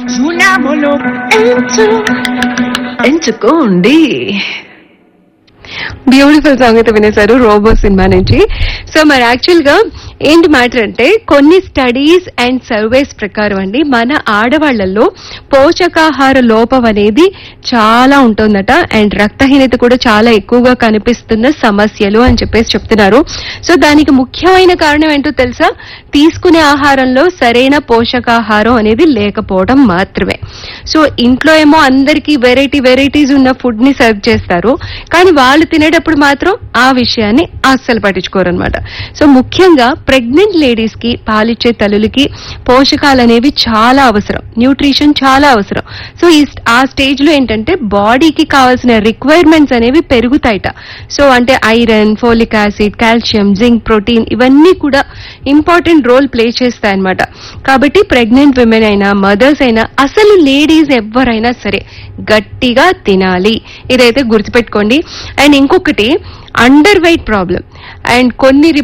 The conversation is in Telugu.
Unámoslo ఎంచు ఎంచుకోండి బ్యూటిఫుల్ సాంగ్ అయితే వినేశారు రోబో సినిమా నుంచి సో మరి యాక్చువల్ గా ఏంటి మ్యాటర్ అంటే కొన్ని స్టడీస్ అండ్ సర్వేస్ ప్రకారం అండి మన ఆడవాళ్లలో పోషకాహార లోపం అనేది చాలా ఉంటుందట అండ్ రక్తహీనత కూడా చాలా ఎక్కువగా కనిపిస్తున్న సమస్యలు అని చెప్పేసి చెప్తున్నారు సో దానికి ముఖ్యమైన కారణం ఏంటో తెలుసా తీసుకునే ఆహారంలో సరైన పోషకాహారం అనేది లేకపోవడం మాత్రమే సో ఇంట్లో ఏమో అందరికి వెరైటీ వెరైటీస్ ఉన్న ఫుడ్ ని సర్వ్ చేస్తారు కానీ వాళ్ళు తినేటప్పుడు మాత్రం ఆ విషయాన్ని అస్సలు పట్టించుకోరు అనమాట సో ముఖ్యంగా ప్రెగ్నెంట్ లేడీస్ కి పాలిచ్చే తల్లులకి పోషకాలు అనేవి చాలా అవసరం న్యూట్రిషన్ చాలా అవసరం సో ఈ ఆ స్టేజ్ లో ఏంటంటే బాడీకి కావాల్సిన రిక్వైర్మెంట్స్ అనేవి పెరుగుతాయట సో అంటే iron folic acid calcium zinc protein ఇవన్నీ కూడా ఇంపార్టెంట్ రోల్ ప్లే చేస్తాయన్నమాట కాబట్టి ప్రెగ్నెంట్ విమెన్ అయినా మదర్స్ అయినా అసలు లేడీస్ ఎవరైనా సరే గట్టిగా తినాలి ఇదైతే గుర్తుపెట్టుకోండి అండ్ ఇంకొకటి అండర్ వెయిట్ ప్రాబ్లం అండ్ కొన్ని